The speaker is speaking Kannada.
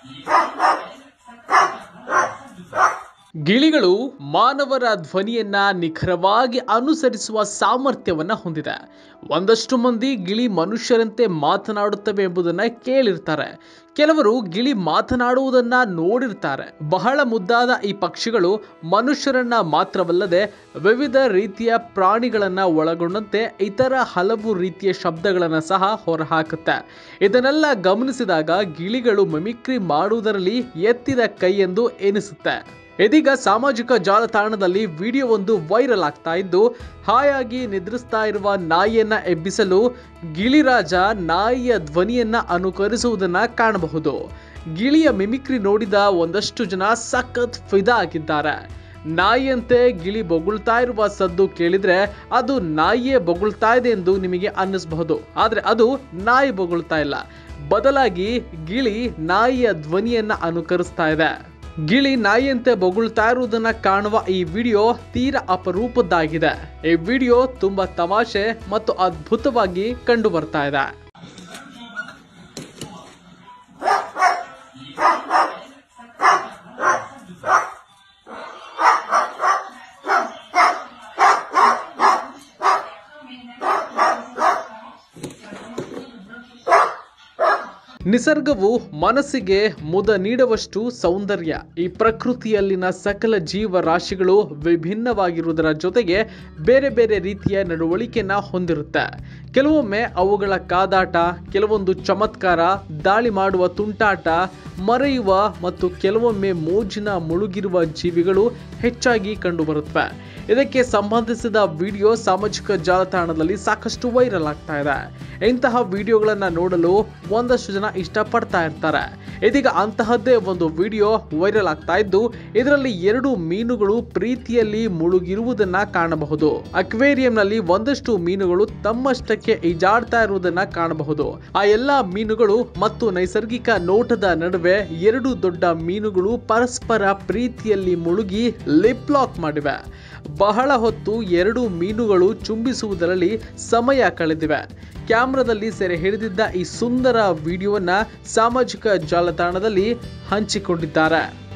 ಗಿಳಿಗಳು ಮಾನವರ ಧ್ವನಿಯನ್ನ ನಿಖರವಾಗಿ ಅನುಸರಿಸುವ ಸಾಮರ್ಥ್ಯವನ್ನ ಹೊಂದಿದೆ ಒಂದಷ್ಟು ಮಂದಿ ಗಿಳಿ ಮನುಷ್ಯರಂತೆ ಮಾತನಾಡುತ್ತವೆ ಎಂಬುದನ್ನ ಕೇಳಿರ್ತಾರೆ ಕೆಲವರು ಗಿಳಿ ಮಾತನಾಡುವುದನ್ನ ನೋಡಿರ್ತಾರೆ ಬಹಳ ಮುದ್ದಾದ ಈ ಪಕ್ಷಿಗಳು ಮನುಷ್ಯರನ್ನ ಮಾತ್ರವಲ್ಲದೆ ವಿವಿಧ ರೀತಿಯ ಪ್ರಾಣಿಗಳನ್ನ ಒಳಗೊಂಡಂತೆ ಇತರ ಹಲವು ರೀತಿಯ ಶಬ್ದಗಳನ್ನ ಸಹ ಹೊರಹಾಕುತ್ತೆ ಇದನ್ನೆಲ್ಲ ಗಮನಿಸಿದಾಗ ಗಿಳಿಗಳು ಮಿಮಿಕ್ರಿ ಮಾಡುವುದರಲ್ಲಿ ಎತ್ತಿದ ಕೈ ಎಂದು ಎನಿಸುತ್ತೆ ಇದೀಗ ಸಾಮಾಜಿಕ ಜಾಲತಾಣದಲ್ಲಿ ವಿಡಿಯೋ ಒಂದು ವೈರಲ್ ಆಗ್ತಾ ಇದ್ದು ಹಾಯಾಗಿ ನಿದ್ರಿಸ್ತಾ ಇರುವ ನಾಯಿಯನ್ನ ಎಬ್ಬಿಸಲು ಗಿಳಿರಾಜ ನಾಯಿಯ ಧ್ವನಿಯನ್ನ ಅನುಕರಿಸುವುದನ್ನ ಕಾಣಬಹುದು ಗಿಳಿಯ ಮಿಮಿಕ್ರಿ ನೋಡಿದ ಒಂದಷ್ಟು ಜನ ಸಖತ್ ಫಿದಾ ಆಗಿದ್ದಾರೆ ನಾಯಿಯಂತೆ ಗಿಳಿ ಬೊಗಳ್ತಾ ಇರುವ ಸದ್ದು ಕೇಳಿದ್ರೆ ಅದು ನಾಯಿಯೇ ಬೊಗಳ್ತಾ ಇದೆ ಎಂದು ನಿಮಗೆ ಅನ್ನಿಸಬಹುದು ಆದ್ರೆ ಅದು ನಾಯಿ ಬೊಗಳ್ತಾ ಇಲ್ಲ ಬದಲಾಗಿ ಗಿಳಿ ನಾಯಿಯ ಧ್ವನಿಯನ್ನ ಅನುಕರಿಸ್ತಾ ಇದೆ ಗಿಳಿ ನಾಯಿಯಂತೆ ಬೊಗಳ್ತಾ ಇರುವುದನ್ನ ಕಾಣುವ ಈ ವಿಡಿಯೋ ತೀರಾ ಅಪರೂಪದ್ದಾಗಿದೆ ಈ ವಿಡಿಯೋ ತುಂಬಾ ತಮಾಷೆ ಮತ್ತು ಅದ್ಭುತವಾಗಿ ಕಂಡು ಬರ್ತಾ ಇದೆ ನಿಸರ್ಗವು ಮನಸ್ಸಿಗೆ ಮುದ ನೀಡುವಷ್ಟು ಸೌಂದರ್ಯ ಈ ಪ್ರಕೃತಿಯಲ್ಲಿನ ಸಕಲ ಜೀವರಾಶಿಗಳು ವಿಭಿನ್ನವಾಗಿರುವುದರ ಜೊತೆಗೆ ಬೇರೆ ಬೇರೆ ರೀತಿಯ ನಡವಳಿಕೆಯನ್ನ ಹೊಂದಿರುತ್ತೆ ಕೆಲವೊಮ್ಮೆ ಅವುಗಳ ಕಾದಾಟ ಕೆಲವೊಂದು ಚಮತ್ಕಾರ ದಾಳಿ ಮಾಡುವ ತುಂಟಾಟ ಮರೆಯುವ ಮತ್ತು ಕೆಲವೊಮ್ಮೆ ಮೋಜಿನ ಮುಳುಗಿರುವ ಜೀವಿಗಳು ಹೆಚ್ಚಾಗಿ ಕಂಡುಬರುತ್ತವೆ ಇದಕ್ಕೆ ಸಂಬಂಧಿಸಿದ ವಿಡಿಯೋ ಸಾಮಾಜಿಕ ಜಾಲತಾಣದಲ್ಲಿ ಸಾಕಷ್ಟು ವೈರಲ್ ಆಗ್ತಾ ಇದೆ ಇಂತಹ ವಿಡಿಯೋಗಳನ್ನ ನೋಡಲು ಒಂದಷ್ಟು ಜನ ಇಷ್ಟಪಡ್ತಾ ಇರ್ತಾರೆ ಇದೀಗ ಅಂತಹದ್ದೇ ಒಂದು ವಿಡಿಯೋ ವೈರಲ್ ಆಗ್ತಾ ಇದ್ದು ಇದರಲ್ಲಿ ಎರಡು ಮೀನುಗಳು ಪ್ರೀತಿಯಲ್ಲಿ ಮುಳುಗಿರುವುದನ್ನ ಕಾಣಬಹುದು ಅಕ್ವೇರಿಯಂನಲ್ಲಿ ಒಂದಷ್ಟು ಮೀನುಗಳು ತಮ್ಮಷ್ಟಕ್ಕೆ ಈಜಾಡ್ತಾ ಇರುವುದನ್ನ ಕಾಣಬಹುದು ಆ ಎಲ್ಲಾ ಮೀನುಗಳು ಮತ್ತು ನೈಸರ್ಗಿಕ ನೋಟದ ನಡುವೆ ಎರಡು ದೊಡ್ಡ ಮೀನುಗಳು ಪರಸ್ಪರ ಪ್ರೀತಿಯಲ್ಲಿ ಮುಳುಗಿ ಲಿಪ್ ಲಾಕ್ ಮಾಡಿವೆ ಬಹಳ ಹೊತ್ತು ಎರಡು ಮೀನುಗಳು ಚುಂಬಿಸುವುದರಲ್ಲಿ ಸಮಯ ಕಳೆದಿವೆ ಕ್ಯಾಮ್ರಾದಲ್ಲಿ ಸೆರೆ ಹಿಡಿದಿದ್ದ ಈ ಸುಂದರ ವಿಡಿಯೋವನ್ನ ಸಾಮಾಜಿಕ ಜಾಲತಾಣದಲ್ಲಿ ಹಂಚಿಕೊಂಡಿದ್ದಾರೆ